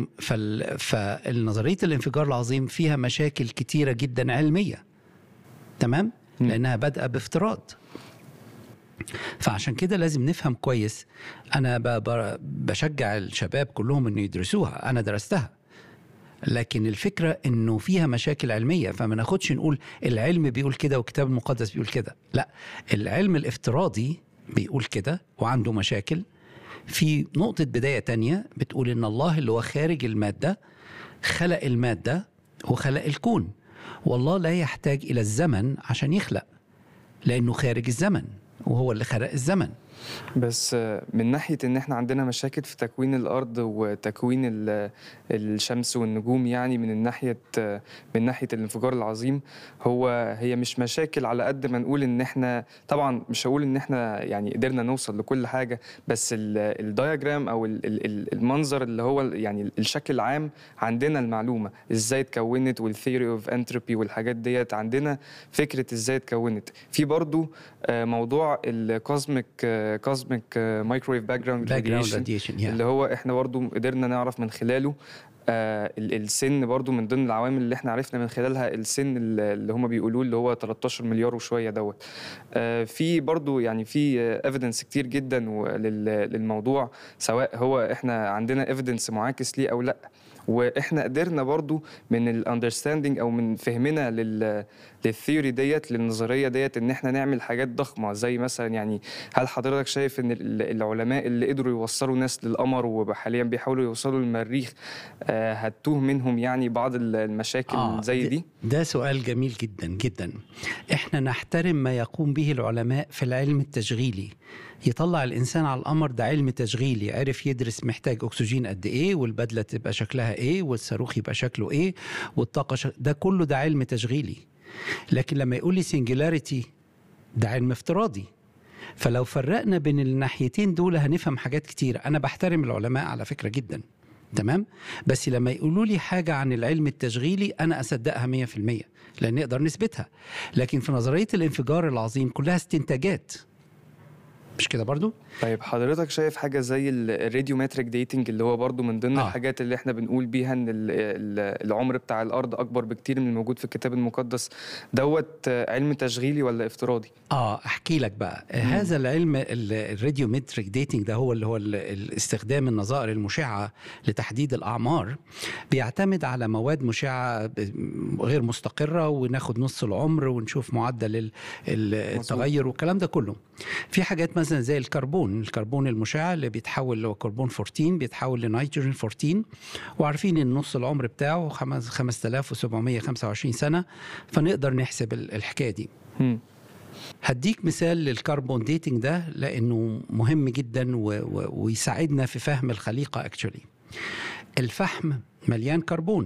فال... فالنظريه الانفجار العظيم فيها مشاكل كتيره جدا علميه تمام مم. لانها بادئه بافتراض فعشان كده لازم نفهم كويس انا ب... ب... بشجع الشباب كلهم انه يدرسوها انا درستها لكن الفكره انه فيها مشاكل علميه فما ناخدش نقول العلم بيقول كده والكتاب المقدس بيقول كده لا العلم الافتراضي بيقول كده وعنده مشاكل في نقطة بداية تانية بتقول إن الله اللي هو خارج المادة خلق المادة وخلق الكون والله لا يحتاج إلى الزمن عشان يخلق لأنه خارج الزمن وهو اللي خلق الزمن بس آه، من ناحية إن إحنا عندنا مشاكل في تكوين الأرض وتكوين ال- الشمس والنجوم يعني من الناحية آه، من ناحية الانفجار العظيم هو هي مش مشاكل على قد ما نقول إن إحنا طبعا مش هقول إن إحنا يعني قدرنا نوصل لكل حاجة بس ال- الدياجرام أو ال- ال- ال- المنظر اللي هو ال- يعني الشكل العام عندنا المعلومة إزاي اتكونت والثيوري أوف انتروبي والحاجات ديت عندنا فكرة إزاي اتكونت في برضو آه، موضوع الكوزميك كوزميك مايكرويف باك جراوند باك جراوند راديشن اللي هو احنا برضو قدرنا نعرف من خلاله آه ال- السن برضو من ضمن العوامل اللي احنا عرفنا من خلالها السن اللي اللي هم بيقولوه اللي هو 13 مليار وشويه دوت آه في برضو يعني في ايفيدنس كتير جدا و- لل- للموضوع سواء هو احنا عندنا ايفيدنس معاكس ليه او لا واحنا قدرنا برضو من الاندرستاندينج او من فهمنا لل للثيوري ديت للنظريه ديت ان احنا نعمل حاجات ضخمه زي مثلا يعني هل حضرتك شايف ان ال- العلماء اللي قدروا يوصلوا ناس للقمر وحاليا بيحاولوا يوصلوا للمريخ آه، هتوه منهم يعني بعض ال- المشاكل آه، زي ده- دي ده سؤال جميل جدا جدا احنا نحترم ما يقوم به العلماء في العلم التشغيلي يطلع الانسان على القمر ده علم تشغيلي عرف يدرس محتاج اكسجين قد ايه والبدله تبقى شكلها ايه والصاروخ يبقى شكله ايه والطاقه شك... ده كله ده علم تشغيلي لكن لما يقول لي سنجولاريتي ده علم افتراضي فلو فرقنا بين الناحيتين دول هنفهم حاجات كتير انا بحترم العلماء على فكره جدا تمام بس لما يقولوا لي حاجه عن العلم التشغيلي انا اصدقها 100% لان نقدر نثبتها لكن في نظريه الانفجار العظيم كلها استنتاجات مش كده برضو طيب حضرتك شايف حاجه زي الراديومتريك ديتنج اللي هو برضو من ضمن آه. آه. الحاجات اللي احنا بنقول بيها ان ال- ال- العمر بتاع الارض اكبر بكتير من الموجود في الكتاب المقدس دوت آه، علم تشغيلي ولا افتراضي اه احكي لك بقى هذا العلم الراديومتريك ديتنج ده هو اللي هو ال- ال- استخدام النظائر المشعه لتحديد الاعمار بيعتمد على مواد مشعه ب- غير مستقره وناخد نص العمر ونشوف معدل ال- ال- التغير والكلام ده كله في حاجات مثلا زي الكربون الكربون المشع اللي بيتحول اللي هو كربون 14 بيتحول لنيتروجين 14 وعارفين ان نص العمر بتاعه خمس- 5725 سنه فنقدر نحسب ال- الحكايه دي مم. هديك مثال للكربون ديتنج ده لانه مهم جدا و... و... ويساعدنا في فهم الخليقه اكشولي الفحم مليان كربون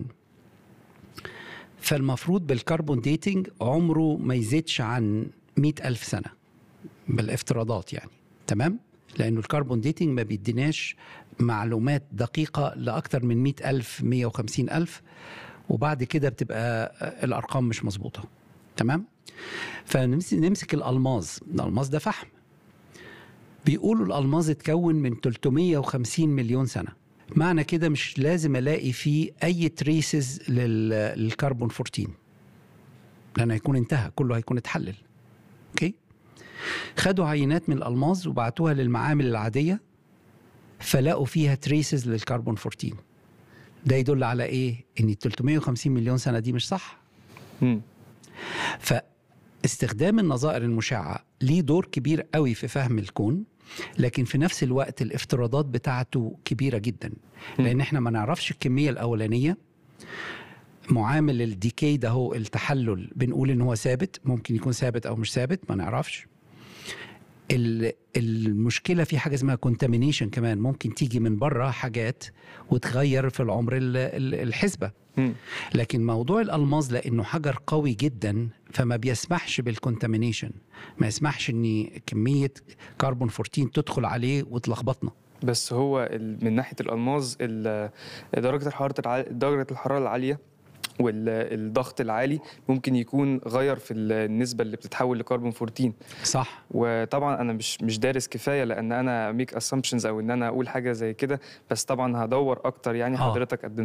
فالمفروض بالكربون ديتنج عمره ما يزيدش عن مئة ألف سنة بالافتراضات يعني تمام لأنه الكربون ديتنج ما بيديناش معلومات دقيقة لأكثر من مئة ألف مية وخمسين ألف وبعد كده بتبقى الأرقام مش مظبوطة تمام فنمسك الألماظ الألماظ ده فحم بيقولوا الألماظ اتكون من 350 مليون سنة معنى كده مش لازم ألاقي فيه أي تريسز للكربون 14 لأنه هيكون انتهى كله هيكون اتحلل أوكي خدوا عينات من الألماظ وبعتوها للمعامل العادية فلقوا فيها تريسز للكربون 14 ده يدل على ايه؟ ان ال 350 مليون سنه دي مش صح. مم. فاستخدام النظائر المشعه ليه دور كبير قوي في فهم الكون لكن في نفس الوقت الافتراضات بتاعته كبيره جدا لان احنا ما نعرفش الكميه الاولانيه معامل الديكي ده هو التحلل بنقول ان هو ثابت ممكن يكون ثابت او مش ثابت ما نعرفش ال- المشكله في حاجه اسمها كونتامينيشن كمان ممكن تيجي من بره حاجات وتغير في العمر ال- ال- الحسبه مم. لكن موضوع الالماظ لانه حجر قوي جدا فما بيسمحش بالكونتامينيشن ما يسمحش ان كميه كربون 14 تدخل عليه وتلخبطنا بس هو ال- من ناحيه الالماظ ال- درجه الحراره الع... درجه الحراره العاليه والضغط العالي ممكن يكون غير في النسبه اللي بتتحول لكربون 14 صح وطبعا انا مش مش دارس كفايه لان انا ميك اسامبشنز او ان انا اقول حاجه زي كده بس طبعا هدور اكتر يعني آه. حضرتك قدمت